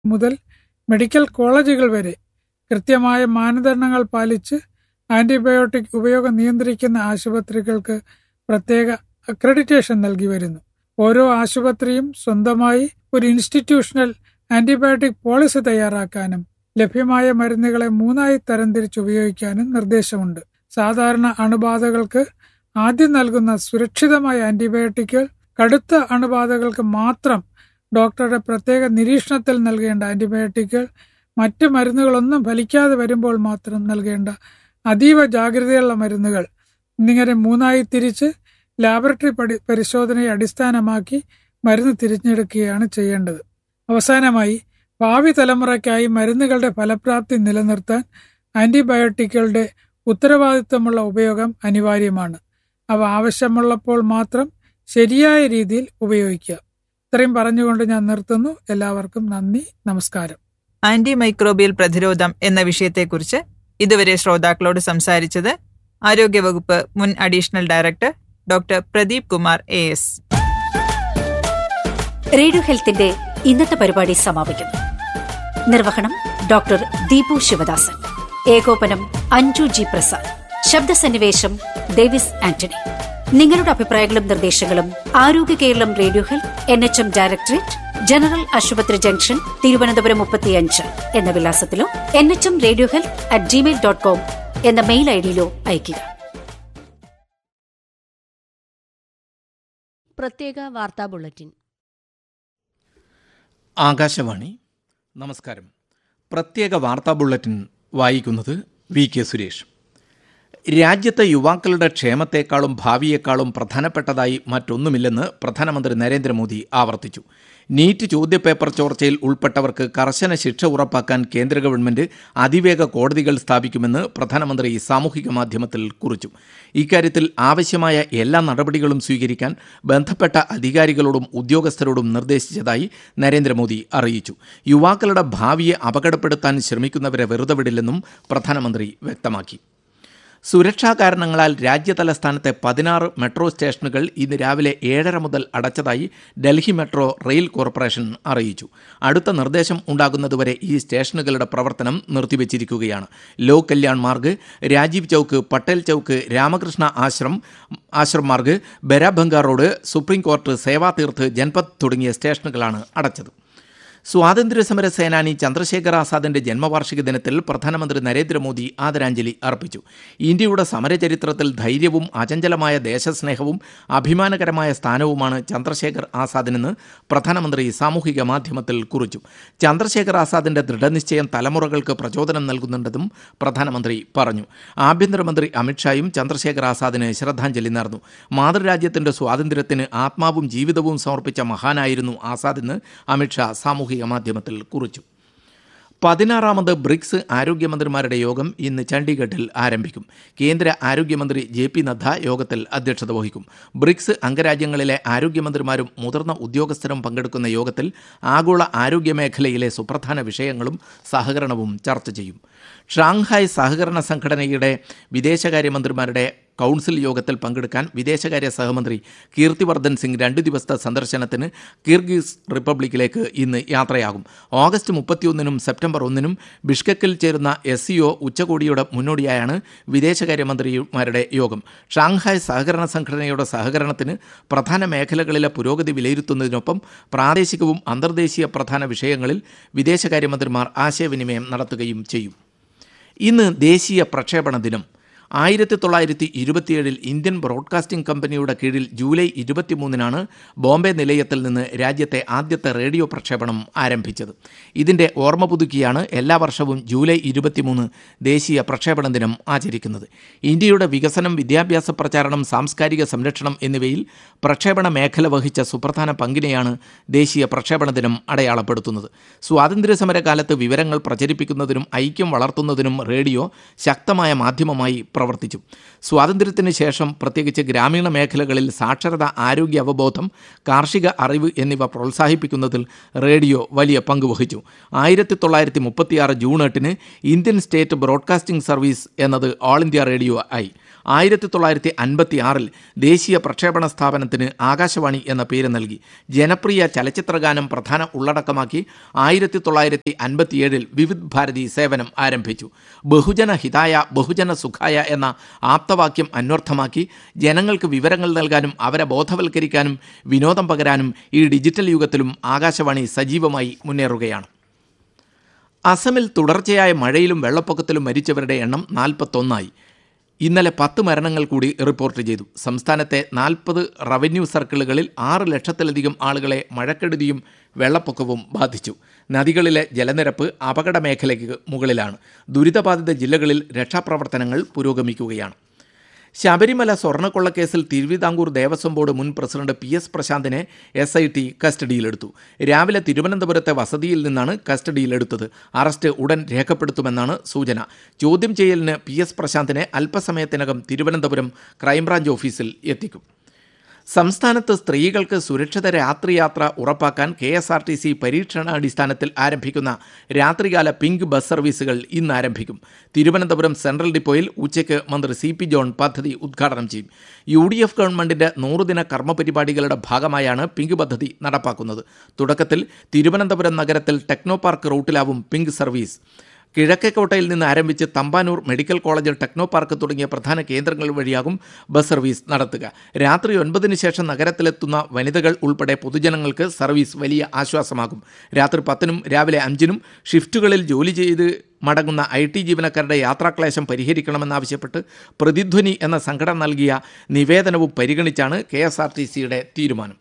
മുതൽ മെഡിക്കൽ കോളേജുകൾ വരെ കൃത്യമായ മാനദണ്ഡങ്ങൾ പാലിച്ച് ആന്റിബയോട്ടിക് ഉപയോഗം നിയന്ത്രിക്കുന്ന ആശുപത്രികൾക്ക് പ്രത്യേക അക്രഡിറ്റേഷൻ നൽകി വരുന്നു ഓരോ ആശുപത്രിയും സ്വന്തമായി ഒരു ഇൻസ്റ്റിറ്റ്യൂഷണൽ ആന്റിബയോട്ടിക് പോളിസി തയ്യാറാക്കാനും ലഭ്യമായ മരുന്നുകളെ മൂന്നായി തരംതിരിച്ച് ഉപയോഗിക്കാനും നിർദ്ദേശമുണ്ട് സാധാരണ അണുബാധകൾക്ക് ആദ്യം നൽകുന്ന സുരക്ഷിതമായ ആന്റിബയോട്ടിക്കുകൾ കടുത്ത അണുബാധകൾക്ക് മാത്രം ഡോക്ടറുടെ പ്രത്യേക നിരീക്ഷണത്തിൽ നൽകേണ്ട ആന്റിബയോട്ടിക്കുകൾ മറ്റ് മരുന്നുകളൊന്നും ഫലിക്കാതെ വരുമ്പോൾ മാത്രം നൽകേണ്ട അതീവ ജാഗ്രതയുള്ള മരുന്നുകൾ എന്നിങ്ങനെ മൂന്നായി തിരിച്ച് ലാബറട്ടറി പടി പരിശോധനയെ അടിസ്ഥാനമാക്കി മരുന്ന് തിരഞ്ഞെടുക്കുകയാണ് ചെയ്യേണ്ടത് അവസാനമായി ഭാവി തലമുറയ്ക്കായി മരുന്നുകളുടെ ഫലപ്രാപ്തി നിലനിർത്താൻ ആന്റിബയോട്ടിക്കുകളുടെ ഉത്തരവാദിത്തമുള്ള ഉപയോഗം അനിവാര്യമാണ് അവ ആവശ്യമുള്ളപ്പോൾ മാത്രം ശരിയായ രീതിയിൽ ഉപയോഗിക്കുക ഇത്രയും പറഞ്ഞുകൊണ്ട് ഞാൻ നിർത്തുന്നു എല്ലാവർക്കും നന്ദി നമസ്കാരം ആന്റി മൈക്രോബിയൽ പ്രതിരോധം എന്ന വിഷയത്തെക്കുറിച്ച് ഇതുവരെ ശ്രോതാക്കളോട് സംസാരിച്ചത് ആരോഗ്യവകുപ്പ് മുൻ additional director doctor Pradeep Kumar A S radio ഹെൽത്തിന്റെ ഇന്നത്തെ പരിപാടി സമാപിക്കുന്നു നിർവഹണം ഡോക്ടർ ദീപു ശിവദാസൻ ഏകോപനം അഞ്ജു ജി പ്രസാദ് ശബ്ദസന്നിവേശം ഡേവിസ് ആന്റണി നിങ്ങളുടെ അഭിപ്രായങ്ങളും നിർദ്ദേശങ്ങളും Arogya Keralam radio health N H M directorate general ആശുപത്രി ജംഗ്ഷൻ തിരുവനന്തപുരം മുപ്പത്തിയഞ്ച് എന്ന വിലാസത്തിലോ N H M radio health at gmail dot com എന്ന മെയിൽ ഐഡിയിലോ അയയ്ക്കുക പ്രത്യേക വാർത്താ ബുള്ളറ്റിൻ ആകാശവാണി നമസ്കാരം പ്രത്യേക വാർത്താ ബുള്ളറ്റിൻ വായിക്കുന്നത് വി കെ സുരേഷ് രാജ്യത്തെ യുവാക്കളുടെ ക്ഷേമത്തെക്കാളും ഭാവിയേക്കാളും പ്രധാനപ്പെട്ടതായി മറ്റൊന്നുമില്ലെന്ന് പ്രധാനമന്ത്രി നരേന്ദ്രമോദി ആവർത്തിച്ചു നീറ്റ് ചോദ്യപേപ്പർ ചോർച്ചയിൽ ഉൾപ്പെട്ടവർക്ക് കർശന ശിക്ഷ ഉറപ്പാക്കാൻ കേന്ദ്ര ഗവൺമെന്റ് അതിവേഗ കോടതികൾ സ്ഥാപിക്കുമെന്ന് പ്രധാനമന്ത്രി സാമൂഹിക മാധ്യമത്തിൽ കുറിച്ചു ഇക്കാര്യത്തിൽ ആവശ്യമായ എല്ലാ നടപടികളും സ്വീകരിക്കാൻ ബന്ധപ്പെട്ട അധികാരികളോടും ഉദ്യോഗസ്ഥരോടും നിർദ്ദേശിച്ചതായി നരേന്ദ്രമോദി അറിയിച്ചു യുവാക്കളുടെ ഭാവിയെ അപകടപ്പെടുത്താൻ ശ്രമിക്കുന്നവരെ വെറുതെ വിടില്ലെന്നും പ്രധാനമന്ത്രി വ്യക്തമാക്കി സുരക്ഷാ കാരണങ്ങളാൽ രാജ്യതലസ്ഥാനത്തെ പതിനാറ് മെട്രോ സ്റ്റേഷനുകൾ ഇന്ന് രാവിലെ ഏഴര മുതൽ അടച്ചതായി ഡൽഹി മെട്രോ റെയിൽ കോർപ്പറേഷൻ അറിയിച്ചു അടുത്ത നിർദ്ദേശം ഉണ്ടാകുന്നതുവരെ ഈ സ്റ്റേഷനുകളുടെ പ്രവർത്തനം നിർത്തിവച്ചിരിക്കുകയാണ് Lok Kalyan Marg Rajiv Chowk Patel Chowk Ramakrishna Ashram Ashram Marg Barakhamba road supreme court Sevatirth Janpath തുടങ്ങിയ സ്റ്റേഷനുകളാണ് അടച്ചത് സ്വാതന്ത്ര്യസമര സേനാനി ചന്ദ്രശേഖർ ആസാദിന്റെ ജന്മവാർഷിക ദിനത്തിൽ പ്രധാനമന്ത്രി നരേന്ദ്രമോദി ആദരാഞ്ജലി അർപ്പിച്ചു ഇന്ത്യയുടെ സമരചരിത്രത്തിൽ ധൈര്യവും അചഞ്ചലമായ ദേശസ്നേഹവും അഭിമാനകരമായ സ്ഥാനവുമാണ് ചന്ദ്രശേഖർ ആസാദിനെന്ന് പ്രധാനമന്ത്രി സാമൂഹിക മാധ്യമത്തിൽ കുറിച്ചു ചന്ദ്രശേഖർ ആസാദിന്റെ ദൃഢനിശ്ചയം തലമുറകൾക്ക് പ്രചോദനം നൽകുന്നുണ്ടെന്നും പ്രധാനമന്ത്രി പറഞ്ഞു ആഭ്യന്തരമന്ത്രി അമിത്ഷായും ചന്ദ്രശേഖർ ആസാദിന് ശ്രദ്ധാഞ്ജലി നേർന്നു മാതൃരാജ്യത്തിന്റെ സ്വാതന്ത്ര്യത്തിന് ആത്മാവും ജീവിതവും സമർപ്പിച്ച മഹാനായിരുന്നു ആസാദെന്ന് അമിത്ഷാ സാമൂഹിക മാധ്യമത്തിൽ കുറിച്ചു പതിനാറാമത് ബ്രിക്സ് ആരോഗ്യമന്ത്രിമാരുടെ യോഗം ഇന്ന് ചണ്ഡീഗഡിൽ ആരംഭിക്കും കേന്ദ്ര ആരോഗ്യമന്ത്രി ജെ പി നദ്ദ യോഗത്തിൽ അധ്യക്ഷത വഹിക്കും ബ്രിക്സ് അംഗരാജ്യങ്ങളിലെ ആരോഗ്യമന്ത്രിമാരും മുതിർന്ന ഉദ്യോഗസ്ഥരും പങ്കെടുക്കുന്ന യോഗത്തിൽ ആഗോള ആരോഗ്യ മേഖലയിലെ സുപ്രധാന വിഷയങ്ങളും സഹകരണവും ചർച്ച ചെയ്യും ഷാങ്ഹായ് സഹകരണ സംഘടനയുടെ വിദേശകാര്യമന്ത്രിമാരുടെ കൗൺസിൽ യോഗത്തിൽ പങ്കെടുക്കാൻ വിദേശകാര്യ സഹമന്ത്രി കീർത്തിവർദ്ധൻ സിംഗ് രണ്ടു ദിവസത്തെ സന്ദർശനത്തിന് കിർഗിസ് റിപ്പബ്ലിക്കിലേക്ക് ഇന്ന് യാത്രയാകും ഓഗസ്റ്റ് മുപ്പത്തിയൊന്നിനും സെപ്റ്റംബർ ഒന്നിനും ബിഷ്കക്കിൽ ചേരുന്ന എസ് സിഒ ഉച്ചകോടിയുടെ മുന്നോടിയായാണ് വിദേശകാര്യമന്ത്രിമാരുടെ യോഗം ഷാങ്ഹായ് സഹകരണ സംഘടനയുടെ സഹകരണത്തിന് പ്രധാന മേഖലകളിലെ പുരോഗതി വിലയിരുത്തുന്നതിനൊപ്പം പ്രാദേശികവും അന്തർദേശീയ പ്രധാന വിഷയങ്ങളിൽ വിദേശകാര്യമന്ത്രിമാർ ആശയവിനിമയം നടത്തുകയും ചെയ്യും ഇന്ന് ദേശീയ പ്രക്ഷേപണ ദിനം ആയിരത്തി തൊള്ളായിരത്തി ഇരുപത്തിയേഴിൽ ഇന്ത്യൻ ബ്രോഡ്കാസ്റ്റിംഗ് കമ്പനിയുടെ കീഴിൽ ജൂലൈ ഇരുപത്തിമൂന്നിനാണ് ബോംബെ നിലയത്തിൽ നിന്ന് രാജ്യത്തെ ആദ്യത്തെ റേഡിയോ പ്രക്ഷേപണം ആരംഭിച്ചത് ഇതിൻ്റെ ഓർമ്മ പുതുക്കിയാണ് എല്ലാ വർഷവും ജൂലൈ ഇരുപത്തിമൂന്ന് ദേശീയ പ്രക്ഷേപണ ദിനം ആചരിക്കുന്നത് ഇന്ത്യയുടെ വികസനം വിദ്യാഭ്യാസ പ്രചാരണം സാംസ്കാരിക സംരക്ഷണം എന്നിവയിൽ പ്രക്ഷേപണ മേഖല വഹിച്ച സുപ്രധാന പങ്കിനെയാണ് ദേശീയ പ്രക്ഷേപണ ദിനം അടയാളപ്പെടുത്തുന്നത് സ്വാതന്ത്ര്യസമര കാലത്ത് വിവരങ്ങൾ പ്രചരിപ്പിക്കുന്നതിനും ഐക്യം വളർത്തുന്നതിനും റേഡിയോ ശക്തമായ മാധ്യമമായി പ്രവർത്തിച്ചു സ്വാതന്ത്ര്യത്തിന് ശേഷം പ്രത്യേകിച്ച് ഗ്രാമീണ മേഖലകളിൽ സാക്ഷരത ആരോഗ്യ അവബോധം കാർഷിക അറിവ് എന്നിവ പ്രോത്സാഹിപ്പിക്കുന്നതിൽ റേഡിയോ വലിയ പങ്ക് വഹിച്ചു ആയിരത്തി തൊള്ളായിരത്തി മുപ്പത്തിയാറ് ജൂൺ എട്ടിന് ഇന്ത്യൻ സ്റ്റേറ്റ് ബ്രോഡ്കാസ്റ്റിംഗ് സർവീസ് എന്നത് ഓൾ ഇന്ത്യ റേഡിയോ ആയി ആയിരത്തി തൊള്ളായിരത്തി അൻപത്തി ആറിൽ ദേശീയ പ്രക്ഷേപണ സ്ഥാപനത്തിന് ആകാശവാണി എന്ന പേര് നൽകി ജനപ്രിയ ചലച്ചിത്രഗാനം പ്രധാന ഉള്ളടക്കമാക്കി ആയിരത്തി തൊള്ളായിരത്തി അൻപത്തിയേഴിൽ വിവിധ് ഭാരതി സേവനം ആരംഭിച്ചു ബഹുജന ഹിതായ ബഹുജന സുഖായ എന്ന ആപ്തവാക്യം അന്വർത്ഥമാക്കി ജനങ്ങൾക്ക് വിവരങ്ങൾ നൽകാനും അവരെ ബോധവൽക്കരിക്കാനും വിനോദം പകരാനും ഈ ഡിജിറ്റൽ യുഗത്തിലും ആകാശവാണി സജീവമായി മുന്നേറുകയാണ് അസമിൽ തുടർച്ചയായ മഴയിലും വെള്ളപ്പൊക്കത്തിലും മരിച്ചവരുടെ എണ്ണം നാൽപ്പത്തൊന്നായി ഇന്നലെ പത്ത് മരണങ്ങൾ കൂടി റിപ്പോർട്ട് ചെയ്തു സംസ്ഥാനത്തെ നാൽപ്പത് റവന്യൂ സർക്കിളുകളിൽ ആറ് ലക്ഷത്തിലധികം ആളുകളെ മഴക്കെടുതിയും വെള്ളപ്പൊക്കവും ബാധിച്ചു നദികളിലെ ജലനിരപ്പ് അപകട മേഖലയ്ക്ക് മുകളിലാണ് ദുരിതബാധിത ജില്ലകളിൽ രക്ഷാപ്രവർത്തനങ്ങൾ പുരോഗമിക്കുകയാണ് ശബരിമല സ്വർണ്ണക്കൊള്ളക്കേസിൽ തിരുവിതാംകൂർ ദേവസ്വം ബോർഡ് മുൻ പ്രസിഡന്റ് പി എസ് പ്രശാന്തിനെ എസ് ഐ ടി കസ്റ്റഡിയിലെടുത്തു രാവിലെ തിരുവനന്തപുരത്തെ വസതിയിൽ നിന്നാണ് കസ്റ്റഡിയിലെടുത്തത് അറസ്റ്റ് ഉടൻ രേഖപ്പെടുത്തുമെന്നാണ് സൂചന ചോദ്യം ചെയ്യലിന് പി എസ് പ്രശാന്തിനെ അല്പസമയത്തിനകം തിരുവനന്തപുരം ക്രൈംബ്രാഞ്ച് ഓഫീസിൽ എത്തിക്കും സംസ്ഥാനത്ത് സ്ത്രീകൾക്ക് സുരക്ഷിത രാത്രിയാത്ര ഉറപ്പാക്കാൻ K S R T C പരീക്ഷണാടിസ്ഥാനത്തിൽ ആരംഭിക്കുന്ന രാത്രികാല പിങ്ക് ബസ് സർവീസുകൾ ഇന്ന് ആരംഭിക്കും തിരുവനന്തപുരം സെൻട്രൽ ഡിപ്പോയിൽ ഉച്ചയ്ക്ക് മന്ത്രി സി പി ജോൺ പദ്ധതി ഉദ്ഘാടനം ചെയ്യും യു ഡി എഫ് ഗവൺമെന്റിന്റെ നൂറുദിന കർമ്മ പരിപാടികളുടെ ഭാഗമായാണ് പിങ്ക് പദ്ധതി നടപ്പാക്കുന്നത് തുടക്കത്തിൽ തിരുവനന്തപുരം നഗരത്തിൽ ടെക്നോ പാർക്ക് റൂട്ടിലാവും പിങ്ക് സർവീസ് കിഴക്കേക്കോട്ടയിൽ നിന്ന് ആരംഭിച്ച് Thampanoor medical college technopark തുടങ്ങിയ പ്രധാന കേന്ദ്രങ്ങൾ വഴിയാകും ബസ് സർവീസ് നടത്തുക രാത്രി ഒൻപതിന് ശേഷം നഗരത്തിലെത്തുന്ന വനിതകൾ ഉൾപ്പെടെ പൊതുജനങ്ങൾക്ക് സർവീസ് വലിയ ആശ്വാസമാകും രാത്രി പത്തിനും രാവിലെ അഞ്ചിനും ഷിഫ്റ്റുകളിൽ ജോലി ചെയ്ത് മടങ്ങുന്ന ഐ ടി ജീവനക്കാരുടെ യാത്രാക്ലേശം പരിഹരിക്കണമെന്നാവശ്യപ്പെട്ട് പ്രതിധ്വനി എന്ന സംഘടന നൽകിയ നിവേദനവും പരിഗണിച്ചാണ് കെ എസ് ആർ ടി സിയുടെ തീരുമാനം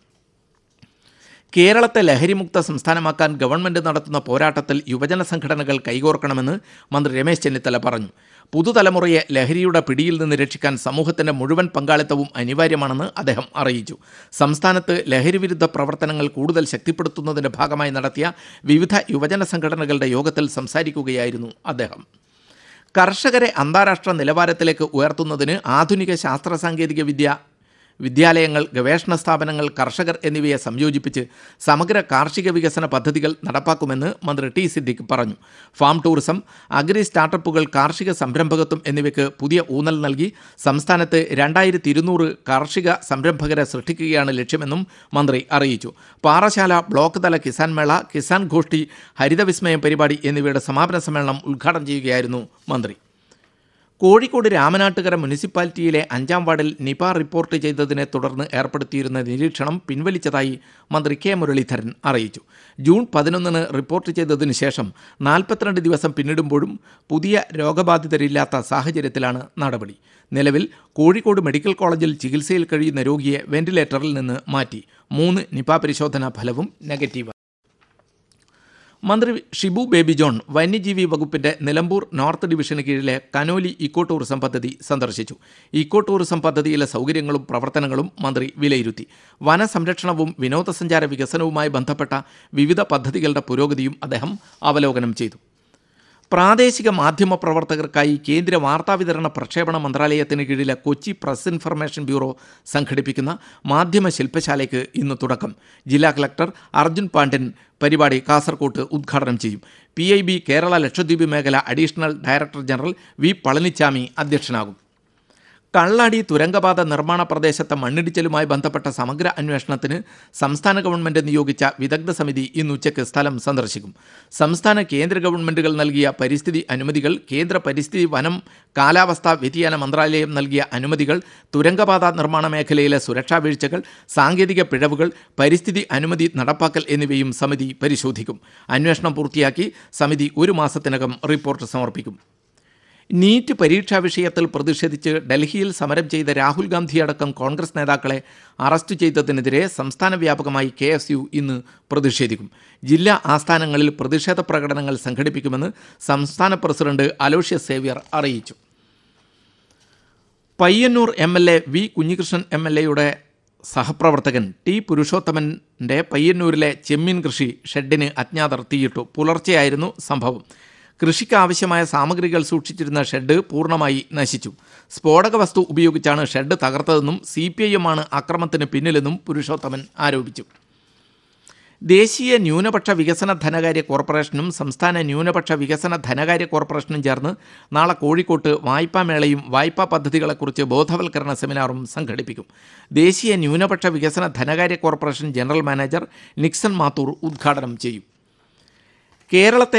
കേരളത്തെ ലഹരിമുക്ത സംസ്ഥാനമാക്കാൻ ഗവൺമെന്റ് നടത്തുന്ന പോരാട്ടത്തിൽ യുവജന സംഘടനകൾ കൈകോർക്കണമെന്ന് മന്ത്രി രമേശ് ചെന്നിത്തല പറഞ്ഞു പുതുതലമുറയെ ലഹരിയുടെ പിടിയിൽ നിന്ന് രക്ഷിക്കാൻ സമൂഹത്തിന്റെ മുഴുവൻ പങ്കാളിത്തവും അനിവാര്യമാണെന്ന് അദ്ദേഹം അറിയിച്ചു സംസ്ഥാനത്ത് ലഹരിവിരുദ്ധ പ്രവർത്തനങ്ങൾ കൂടുതൽ ശക്തിപ്പെടുത്തുന്നതിന്റെ ഭാഗമായി നടത്തിയ വിവിധ യുവജന സംഘടനകളുടെ യോഗത്തിൽ സംസാരിക്കുകയായിരുന്നു അദ്ദേഹം കർഷകരെ അന്താരാഷ്ട്ര നിലവാരത്തിലേക്ക് ഉയർത്തുന്നതിന് ആധുനിക ശാസ്ത്ര സാങ്കേതിക വിദ്യ വിദ്യാലയങ്ങൾ ഗവേഷണ സ്ഥാപനങ്ങൾ കർഷകർ എന്നിവയെ സംയോജിപ്പിച്ച് സമഗ്ര കാർഷിക വികസന പദ്ധതികൾ നടപ്പാക്കുമെന്ന് മന്ത്രി ടി സിദ്ദിഖ് പറഞ്ഞു ഫാം ടൂറിസം അഗ്രി സ്റ്റാർട്ടപ്പുകൾ കാർഷിക സംരംഭകത്വം എന്നിവയ്ക്ക് പുതിയ ഊന്നൽ നൽകി സംസ്ഥാനത്ത് രണ്ടായിരത്തി ഇരുന്നൂറ് കാർഷിക സംരംഭകരെ സൃഷ്ടിക്കുകയാണ് ലക്ഷ്യമെന്നും മന്ത്രി അറിയിച്ചു പാറശാല ബ്ലോക്ക് തല കിസാൻ മേള കിസാൻ ഗോഷ്ഠി ഹരിതവിസ്മയം പരിപാടി എന്നിവയുടെ സമാപന സമ്മേളനം ഉദ്ഘാടനം ചെയ്യുകയായിരുന്നു മന്ത്രി കോഴിക്കോട് രാമനാട്ടുകര മുനിസിപ്പാലിറ്റിയിലെ അഞ്ചാം വാർഡിൽ നിപ റിപ്പോർട്ട് ചെയ്തതിനെ തുടർന്ന് ഏർപ്പെടുത്തിയിരുന്ന നിരീക്ഷണം പിൻവലിച്ചതായി മന്ത്രി കെ മുരളീധരൻ അറിയിച്ചു ജൂൺ പതിനൊന്നിന് റിപ്പോർട്ട് ചെയ്തതിനു ശേഷം നാൽപ്പത്തിരണ്ട് ദിവസം പിന്നിടുമ്പോഴും പുതിയ രോഗബാധിതരില്ലാത്ത സാഹചര്യത്തിലാണ് നടപടി നിലവിൽ കോഴിക്കോട് മെഡിക്കൽ കോളേജിൽ ചികിത്സയിൽ കഴിയുന്ന രോഗിയെ വെന്റിലേറ്ററിൽ നിന്ന് മാറ്റി മൂന്ന് നിപ പരിശോധനാ ഫലവും നെഗറ്റീവ് മന്ത്രി ഷിബു ബേബി ജോൺ വന്യജീവി വകുപ്പിന്റെ നിലമ്പൂർ നോർത്ത് ഡിവിഷന് കീഴിലെ കനോലി ഇക്കോ ടൂറിസം പദ്ധതി സന്ദർശിച്ചു ഇക്കോ ടൂറിസം പദ്ധതിയിലെ സൗകര്യങ്ങളും പ്രവർത്തനങ്ങളും മന്ത്രി വിലയിരുത്തി വനസംരക്ഷണവും വിനോദസഞ്ചാര വികസനവുമായി ബന്ധപ്പെട്ട വിവിധ പദ്ധതികളുടെ പുരോഗതിയും അദ്ദേഹം അവലോകനം ചെയ്തു പ്രാദേശിക മാധ്യമ പ്രവർത്തകർക്കായി കേന്ദ്ര വാർത്താവിതരണ പ്രക്ഷേപണ മന്ത്രാലയത്തിന് കീഴിലെ കൊച്ചി പ്രസ് ഇൻഫർമേഷൻ ബ്യൂറോ സംഘടിപ്പിക്കുന്ന മാധ്യമ ശില്പശാലയ്ക്ക് ഇന്ന് തുടക്കം ജില്ലാ കളക്ടർ അർജുൻ പാണ്ഡ്യൻ പരിപാടി കാസർകോട്ട് ഉദ്ഘാടനം ചെയ്യും P I B Kerala Lakshadweep മേഖല additional director general V Palanichami അധ്യക്ഷനാകും കള്ളാടി തുരങ്കപാത നിർമ്മാണ പ്രദേശത്തെ മണ്ണിടിച്ചിലുമായി ബന്ധപ്പെട്ട സമഗ്ര അന്വേഷണത്തിന് സംസ്ഥാന ഗവൺമെന്റ് നിയോഗിച്ച വിദഗ്ധ സമിതി ഇന്ന് ഉച്ചയ്ക്ക് സ്ഥലം സന്ദർശിക്കും സംസ്ഥാന കേന്ദ്ര ഗവൺമെന്റുകൾ നൽകിയ പരിസ്ഥിതി അനുമതികൾ കേന്ദ്ര പരിസ്ഥിതി വനം കാലാവസ്ഥാ വ്യതിയാന മന്ത്രാലയം നൽകിയ അനുമതികൾ തുരങ്കപാത നിർമ്മാണ മേഖലയിലെ സുരക്ഷാ വീഴ്ചകൾ സാങ്കേതിക പിഴവുകൾ പരിസ്ഥിതി അനുമതി നടപ്പാക്കൽ എന്നിവയും സമിതി പരിശോധിക്കും അന്വേഷണം പൂർത്തിയാക്കി സമിതി ഒരു മാസത്തിനകം റിപ്പോർട്ട് സമർപ്പിക്കും നീറ്റ് പരീക്ഷാ വിഷയത്തിൽ പ്രതിഷേധിച്ച് ഡൽഹിയിൽ സമരം ചെയ്ത രാഹുൽ ഗാന്ധി അടക്കം കോൺഗ്രസ് നേതാക്കളെ അറസ്റ്റ് ചെയ്തതിനെതിരെ സംസ്ഥാന വ്യാപകമായി കെ എസ് യു ഇന്ന് പ്രതിഷേധിക്കും ജില്ലാ ആസ്ഥാനങ്ങളിൽ പ്രതിഷേധ പ്രകടനങ്ങൾ സംഘടിപ്പിക്കുമെന്ന് സംസ്ഥാന പ്രസിഡന്റ് അലോഷ്യസ് സേവ്യർ അറിയിച്ചു Payyanur M L A V Kunhikrishnan M L എയുടെ സഹപ്രവർത്തകൻ ടി പുരുഷോത്തമൻ്റെ പയ്യന്നൂരിലെ ചെമ്മീൻ കൃഷി ഷെഡിന് അജ്ഞാതർ തീയിട്ടു പുലർച്ചെയായിരുന്നു സംഭവം കൃഷിക്ക് ആവശ്യമായ സാമഗ്രികൾ സൂക്ഷിച്ചിരുന്ന ഷെഡ് പൂർണ്ണമായി നശിച്ചു സ്ഫോടക വസ്തു ഉപയോഗിച്ചാണ് ഷെഡ് തകർത്തതെന്നും സി പി ഐ എമ്മാണ് അക്രമത്തിന് പിന്നിലെന്നും പുരുഷോത്തമൻ ആരോപിച്ചു ദേശീയ ന്യൂനപക്ഷ വികസന ധനകാര്യ കോർപ്പറേഷനും സംസ്ഥാന ന്യൂനപക്ഷ വികസന ധനകാര്യ കോർപ്പറേഷനും ചേർന്ന് നാളെ കോഴിക്കോട്ട് വായ്പാ മേളയും വായ്പാ പദ്ധതികളെക്കുറിച്ച് ബോധവൽക്കരണ സെമിനാറും സംഘടിപ്പിക്കും ദേശീയ ന്യൂനപക്ഷ വികസന ധനകാര്യ corporation general manager Nixon Mathoor ഉദ്ഘാടനം ചെയ്യും കേരളത്തെ